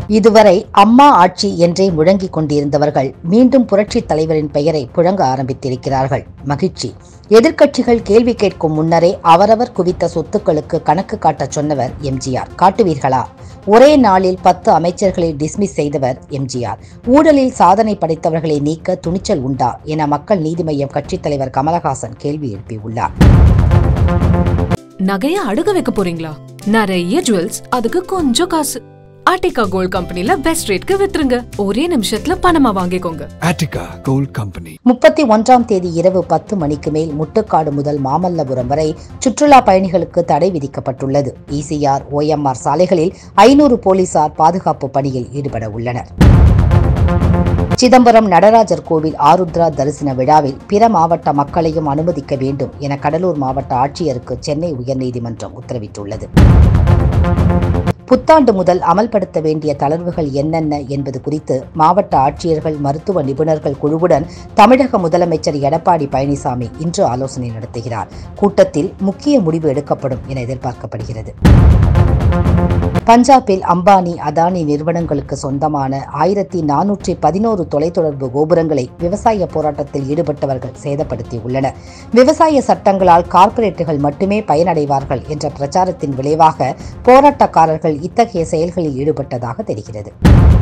இதுவரை அம்மா ஆட்சி என்றே முழங்கிக் கொண்டிருந்தவர்கள் மீண்டும் புரட்சித் தலைவரின் பெயரை புழங்க ஆரம்பித்திருக்கிறார்கள் மகிழ்ச்சி எதிர்க்கட்சிகள் கேள்வி கேட்கும் முன்னரே அவரவர் குவித்த சொத்துக்களுக்கு கணக்கு காட்டச் சொன்னவர் எம்ஜிஆர் காட்டுவீர்களா ஒரே நாளில் பத்து அமைச்சர்களை டிஸ்மிஸ் செய்தவர் எம்ஜிஆர் ஊழலில் சாதனை படைத்தவர்களை நீக்க துணிச்சல் உண்டா என மக்கள் நீதி மய்யம் கட்சித் தலைவர் கமலஹாசன் கேள்வி எழுப்பியுள்ளார் நகைய அடகு வைக்க போறீங்களா நிறைய ஜுவல்ஸ் அதுக்கு கொஞ்சம் காசு ஆர்டிகா கோல்ட் கம்பெனில பெஸ்ட் ரேட்க்கு வித்துருங்க ஒரே நிமிஷத்துல பணமா வாங்கிக்கோங்க Attica Gold Company. முப்பத்தி ஒன்றாம் தேதி இரவு பத்து மணிக்கு மேல் முட்டுக்காடு முதல் மாமல்லபுரம் வரை சுற்றுலா பயணிகளுக்கு தடை விதிக்கப்பட்டுள்ளது இசிஆர் ஓஎம்ஆர் சாலைகளில் ஐநூறு போலீசார் பாதுகாப்பு பணியில் ஈடுபட உள்ளனர் சிதம்பரம் நடராஜர் கோவில் ஆருத்ரா தரிசன விழாவில் பிற மாவட்ட மக்களையும் அனுமதிக்க வேண்டும் என கடலூர் மாவட்ட ஆட்சியருக்கு சென்னை உயர்நீதிமன்றம் உத்தரவிட்டுள்ளது புத்தாண்டு முதல் அமல்படுத்த வேண்டிய தளர்வுகள் என்னென்ன என்பது குறித்து மாவட்ட ஆட்சியர்கள் மருத்துவ நிபுணர்கள் குழுவுடன் தமிழக முதலமைச்சர் எடப்பாடி பழனிசாமி இன்று ஆலோசனை நடத்துகிறார் கூட்டத்தில் முக்கிய முடிவு எடுக்கப்படும் என எதிர்பார்க்கப்படுகிறது பஞ்சாபில் அம்பானி அதானி நிறுவனங்களுக்கு சொந்தமான ஆயிரத்தி நானூற்றி பதினோரு தொலைத்தொடர்பு கோபுரங்களை விவசாய போராட்டத்தில் ஈடுபட்டவர்கள் சேதப்படுத்தியுள்ளனர் விவசாய சட்டங்களால் கார்ப்பரேட்டுகள் மட்டுமே பயனடைவார்கள் என்ற பிரச்சாரத்தின் விளைவாக போராட்டக்காரர்கள் இத்தகைய செயல்களில் ஈடுபட்டதாக தெரிகிறது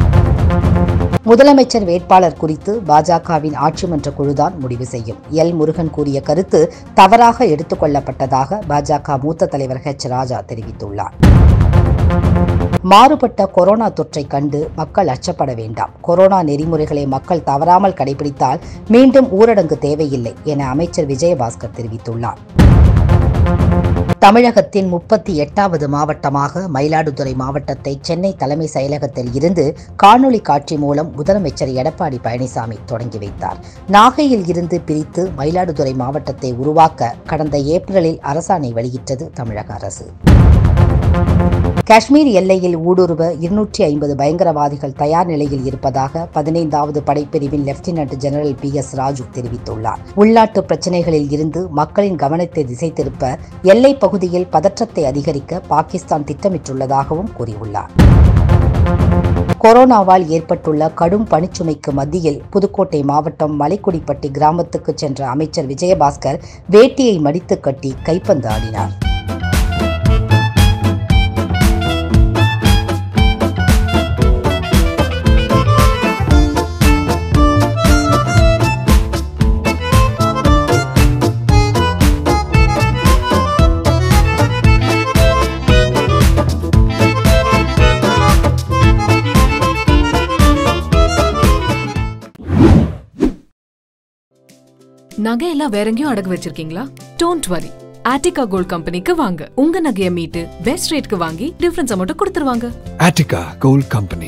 முதலமைச்சர் வேட்பாளர் குறித்து பாஜகவின் ஆட்சிமன்ற குழுதான் முடிவு செய்யும் எல் முருகன் கூறிய கருத்து தவறாக எடுத்துக் கொள்ளப்பட்டதாக பாஜக மூத்த தலைவர் ஹெச் ராஜா தெரிவித்துள்ளார் மாறுபட்ட கொரோனா தொற்றை கண்டு மக்கள் அச்சப்பட வேண்டாம் கொரோனா நெறிமுறைகளை மக்கள் தவறாமல் கடைபிடித்தால் மீண்டும் ஊரடங்கு தேவையில்லை என அமைச்சர் விஜயபாஸ்கர் தெரிவித்துள்ளார் தமிழகத்தின் முப்பத்தி எட்டாவது மாவட்டமாக மயிலாடுதுறை மாவட்டத்தை சென்னை தலைமை செயலகத்தில் இருந்து காணொலி காட்சி மூலம் முதலமைச்சர் எடப்பாடி பழனிசாமி தொடங்கி வைத்தார் நாகையில் இருந்து பிரித்து மயிலாடுதுறை மாவட்டத்தை உருவாக்க கடந்த ஏப்ரலில் அரசாணை வெளியிட்டது தமிழக அரசு காஷ்மீர் எல்லையில் ஊடுருவ இருநூற்றி ஐம்பது பயங்கரவாதிகள் தயார் நிலையில் இருப்பதாக பதினைந்தாவது படைப்பிரிவின் lieutenant general B S Raju தெரிவித்துள்ளார் உள்நாட்டு பிரச்சினைகளில் இருந்து மக்களின் கவனத்தை திசை திருப்ப எல்லைப் பகுதியில் பதற்றத்தை அதிகரிக்க பாகிஸ்தான் திட்டமிட்டுள்ளதாகவும் கூறியுள்ளார் கொரோனாவால் ஏற்பட்டுள்ள கடும் பணிச்சுமைக்கு மத்தியில் புதுக்கோட்டை மாவட்டம் மலைக்குடிப்பட்டி கிராமத்துக்கு சென்ற அமைச்சர் விஜயபாஸ்கர் வேட்டியை மடித்து கட்டி கைப்பந்து ஆடினார் நகையெல்லாம் வேற எங்கேயும் அடகு வச்சிருக்கீங்களா டோன்ட் வரி ஆர்டிகா கோல்ட் கம்பெனிக்கு வாங்க உங்க நகைய மீட்டு பெஸ்ட் ரேட்க்கு வாங்கி டிஃபரன்ஸை மட்டும் கொடுத்துருவாங்க Attica Gold Company.